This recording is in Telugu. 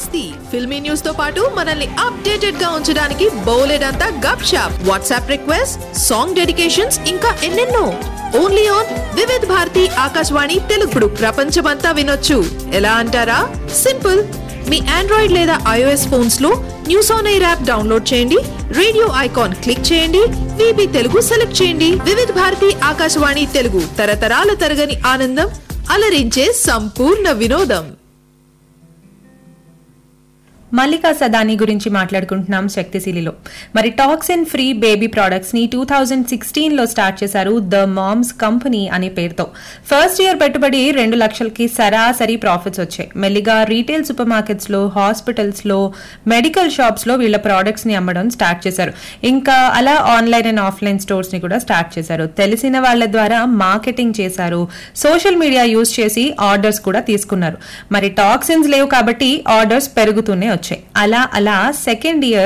మస్తీ ఫిల్మీ న్యూస్ తో పాటు మనల్ని అప్డేటెడ్ గా ఉంచడానికి బోలెడంతా గప్ షాప్ వాట్సాప్ రిక్వెస్ట్ సాంగ్ డెడికేషన్స్ ఇంకా ఎన్నెన్నో ఓన్లీ ఆన్ వివిధ్ భారతి ఆకాశవాణి తెలుగుడు ప్రపంచమంతా వినొచ్చు ఎలా అంటారా సింపుల్ మీ ఆండ్రాయిడ్ లేదా ఐఓఎస్ ఫోన్స్ లో news on air app download చేయండి రేడియో ఐకాన్ క్లిక్ చేయండి విబి తెలుగు సెలెక్ట్ చేయండి వివిధ్ భారతి ఆకాశవాణి తెలుగు తరతరాల తరగని ఆనందం అలరించే సంపూర్ణ వినోదం మల్లికా సదాని గురించి మాట్లాడుకుంటున్నాం శక్తిశీలిలో మరి టాక్సిన్ ఫ్రీ బేబీ ప్రొడక్ట్స్ ని టూ థౌజండ్ సిక్స్టీన్ లో స్టార్ట్ చేశారు ద మామ్స్ కంపెనీ అనే పేరుతో ఫస్ట్ ఇయర్ పెట్టుబడి రెండు లక్షలకి సరాసరి ప్రాఫిట్స్ వచ్చాయి మెల్లిగా రీటైల్ సూపర్ మార్కెట్స్ లో హాస్పిటల్స్ లో మెడికల్ షాప్స్ లో వీళ్ళ ప్రొడక్ట్స్ ని అమ్మడం స్టార్ట్ చేశారు ఇంకా అలా ఆన్లైన్ అండ్ ఆఫ్లైన్ స్టోర్స్ ని కూడా స్టార్ట్ చేశారు తెలిసిన వాళ్ళ ద్వారా మార్కెటింగ్ చేశారు సోషల్ మీడియా యూజ్ చేసి ఆర్డర్స్ కూడా తీసుకున్నారు మరి టాక్సిన్స్ లేవు కాబట్టి ఆర్డర్స్ పెరుగుతూనే వచ్చాయి అలా అలా సెకండ్ ఇయర్